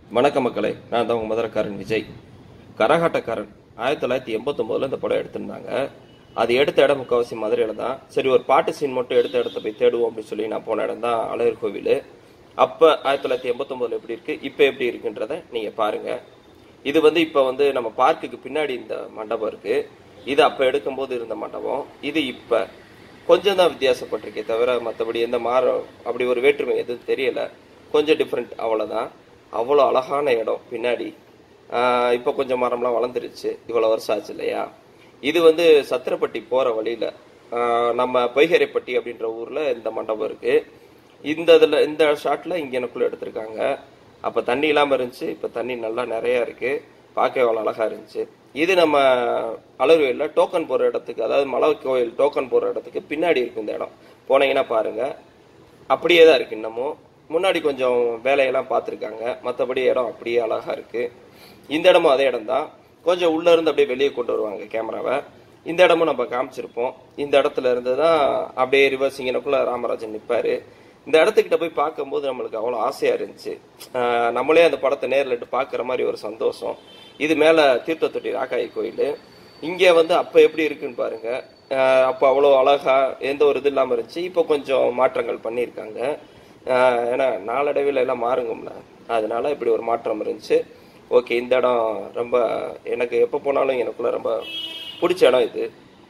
வணக்க மக்களே நான் தான் உங்கள் மதுரக்காரன் விஜய் கரகாட்டக்காரன் ஆயிரத்தி தொள்ளாயிரத்தி எண்பத்தொம்போதில் இந்த படம் எடுத்திருந்தாங்க அது எடுத்த இடம் முக்கால்வாசி மதுரையில் தான் சரி ஒரு பாட்டு சீன் மட்டும் எடுத்த இடத்த போய் தேடுவோம் அப்படின்னு சொல்லி நான் போன இடம் தான் அழகர் கோவில் அப்போ ஆயிரத்தி தொள்ளாயிரத்தி எண்பத்தொம்போதில் எப்படி இருக்குது இப்போ எப்படி இருக்குன்றத நீங்கள் பாருங்கள் இது வந்து இப்போ வந்து நம்ம பார்க்குக்கு பின்னாடி இந்த மண்டபம் இருக்குது இது அப்போ எடுக்கும்போது இருந்த மண்டபம் இது இப்போ கொஞ்சம் தான் வித்தியாசப்பட்டிருக்கே தவிர மற்றபடி எந்த மாறம் அப்படி ஒரு வேற்றுமை எதுவும் தெரியல கொஞ்சம் டிஃப்ரெண்ட் அவ்வளோதான் அவ்வளோ அழகான இடம் பின்னாடி ஆஹ் இப்போ கொஞ்சம் மரம்லாம் வளர்ந்துருச்சு இவ்வளோ வருஷம் ஆச்சு இல்லையா இது வந்து சத்திரப்பட்டி போகிற வழியில் நம்ம பொய்கரைப்பட்டி அப்படின்ற ஊரில் இந்த மண்டபம் இருக்குது இந்த இதில் இந்த ஷாட்டில் இங்கே எனக்குள்ளே எடுத்திருக்காங்க அப்போ தண்ணி இல்லாமல் இருந்துச்சு இப்போ தண்ணி நல்லா நிறையா இருக்குது பார்க்கவே அவ்வளோ அழகாக இருந்துச்சு இது நம்ம அலர்வேலில் டோக்கன் போகிற இடத்துக்கு அதாவது மலை கோயில் டோக்கன் போகிற இடத்துக்கு பின்னாடி இருக்கும் இந்த இடம் போனீங்கன்னா பாருங்கள் அப்படியே தான் இருக்குது இன்னமும் முன்னாடி கொஞ்சம் வேலையெல்லாம் பார்த்துருக்காங்க மற்றபடி இடம் அப்படியே அழகாக இருக்குது இந்த இடமும் அதே இடம் தான் கொஞ்சம் உள்ளே இருந்து அப்படியே வெளியே கொண்டு வருவாங்க கேமராவை இந்த இடமும் நம்ம காமிச்சிருப்போம் இந்த இடத்துல இருந்து தான் அப்படியே ரிவர்ஸ் எனக்குள்ள ராமராஜன் நிற்பாரு இந்த இடத்துக்கிட்ட போய் பார்க்கும்போது நம்மளுக்கு அவ்வளோ ஆசையாக இருந்துச்சு ஆஹ் நம்மளே அந்த படத்தை நேரில் இட்டு பார்க்குற மாதிரி ஒரு சந்தோஷம் இது மேலே தீர்த்தத்தொட்டி ராக்காயி கோயில் இங்கே வந்து அப்போ எப்படி இருக்குன்னு பாருங்க ஆஹ் அப்போ அவ்வளோ அழகா எந்த ஒரு இது இல்லாமல் இருந்துச்சு இப்போ கொஞ்சம் மாற்றங்கள் பண்ணியிருக்காங்க ஆஹ் ஏன்னா நாளடைவில் எல்லாம் மாறுங்கும்ல அதனால இப்படி ஒரு மாற்றம் இருந்துச்சு ஓகே இந்த இடம் ரொம்ப எனக்கு எப்போ போனாலும் எனக்குள்ள ரொம்ப பிடிச்ச இடம் இது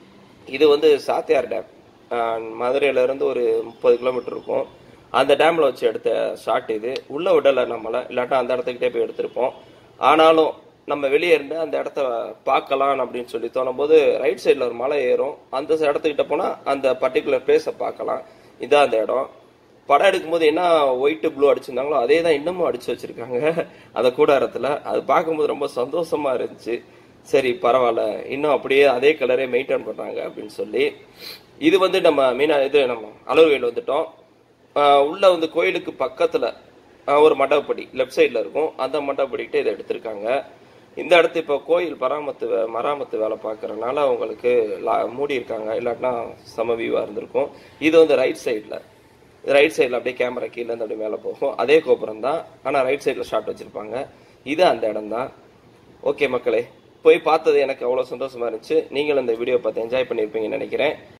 இது வந்து சாத்தியார் டேம் மதுரையில இருந்து ஒரு முப்பது கிலோமீட்டர் இருக்கும் அந்த டேம்ல வச்சு எடுத்த ஷாட் இது உள்ள விடலை நம்மளை இல்லாட்டா அந்த இடத்துக்கிட்டே போய் எடுத்திருப்போம் ஆனாலும் நம்ம வெளியே இருந்து அந்த இடத்த பார்க்கலாம் அப்படின்னு சொல்லி தோணும்போது ரைட் சைடில் ஒரு மலை ஏறும் அந்த இடத்துக்கிட்ட போனால் அந்த பர்டிகுலர் பிளேஸை பார்க்கலாம் இதான் அந்த இடம் படம் எடுக்கும்போது என்ன ஒயிட் ப்ளூ அடிச்சிருந்தாங்களோ அதே தான் இன்னமும் அடிச்சு வச்சிருக்காங்க அந்த கூடாரத்தில் அது பார்க்கும்போது ரொம்ப சந்தோஷமா இருந்துச்சு சரி பரவாயில்ல இன்னும் அப்படியே அதே கலரே மெயின்டைன் பண்றாங்க அப்படின்னு சொல்லி இது வந்து நம்ம மீனா இது நம்ம அலர்வேல் வந்துட்டோம் ஆஹ் உள்ள வந்து கோயிலுக்கு பக்கத்துல ஆஹ் ஒரு மண்டபப்படி லெஃப்ட் சைடில் இருக்கும் அந்த மண்டபப்படிக்கிட்ட இதை எடுத்திருக்காங்க இந்த இடத்து இப்போ கோயில் பராமத்து வே- மராமத்து வேலை பார்க்கறனால அவங்களுக்கு லா- மூடி இருக்காங்க இல்லாட்டினா சம வியூவாக இருந்திருக்கும் இது வந்து ரைட் சைடில் ரைட் சைடில் அப்படியே கேமரா கீழே இருந்து அப்படியே மேலே போகும் அதே கோபுரம் தான் ஆனால் ரைட் சைடில் ஷாட் வச்சுருப்பாங்க இது அந்த இடம் தான் ஓகே மக்களே போய் பார்த்தது எனக்கு அவ்வளோ சந்தோஷமா இருந்துச்சு நீங்களும் இந்த வீடியோ பார்த்து என்ஜாய் பண்ணியிருப்பீங்கன்னு நினைக்கிறேன்